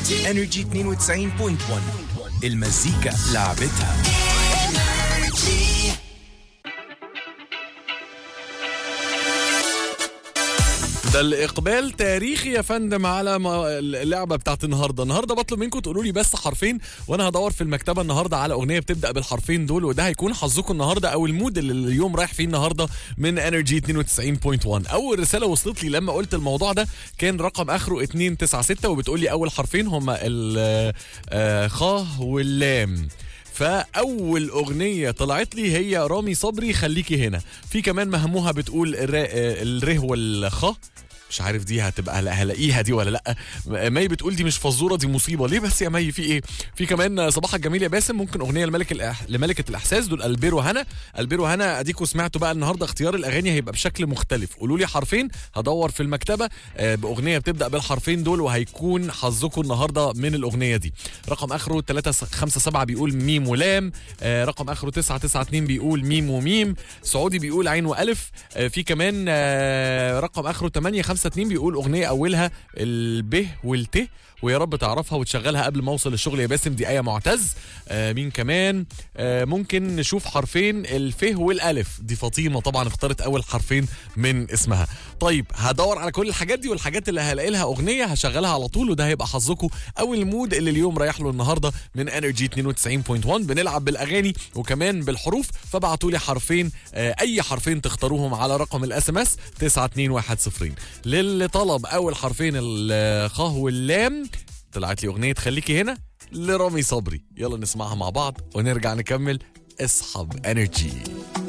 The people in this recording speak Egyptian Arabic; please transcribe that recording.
انرجي 92.1 المزيكا لعبتها ده الاقبال تاريخي يا فندم على ما- اللعبه بتاعت النهارده النهارده بطلب منكم تقولوا لي بس حرفين وانا هدور في المكتبه النهارده على اغنيه بتبدا بالحرفين دول وده هيكون حظكم النهارده او المود اللي اليوم رايح فيه النهارده من انرجي 92.1 اول رساله وصلت لي لما قلت الموضوع ده كان رقم اخره 296 وبتقول لي اول حرفين هما الخاء واللام فاول اغنيه طلعت لي هي رامي صبري خليكي هنا في كمان مهموها بتقول الر- الره والخ مش عارف دي هتبقى هلا- هلاقيها دي ولا لا مي بتقول دي مش فزوره دي مصيبه ليه بس يا مي في ايه في كمان صباحك جميل يا باسم ممكن اغنيه لملك الأح... لملكه الاحساس دول البيرو هنا البيرو هنا اديكوا سمعتوا بقى النهارده اختيار الاغاني هيبقى بشكل مختلف قولوا لي حرفين هدور في المكتبه آه، باغنيه بتبدا بالحرفين دول وهيكون حظكم النهارده من الاغنيه دي رقم اخره 357 بيقول ميم ولام آه، رقم اخره 992 بيقول ميم وميم سعودي بيقول عين والف آه، في كمان آه، رقم اخره 852 بيقول اغنيه اولها الب والت ويا رب تعرفها وتشغلها قبل ما اوصل الشغل يا باسم دي ايه معتز آه مين كمان آه ممكن نشوف حرفين الف والالف دي فاطمه طبعا اختارت اول حرفين من اسمها طيب هدور على كل الحاجات دي والحاجات اللي هلاقي لها اغنيه هشغلها على طول وده هيبقى حظكم او المود اللي اليوم رايح له النهارده من انرجي 92.1 بنلعب بالاغاني وكمان بالحروف فبعتوا لي حرفين آه اي حرفين تختاروهم على رقم الاس ام اس 92110 للي طلب اول حرفين الخاء واللام طلعت لي اغنيه خليكي هنا لرامي صبري يلا نسمعها مع بعض ونرجع نكمل اصحاب انرجي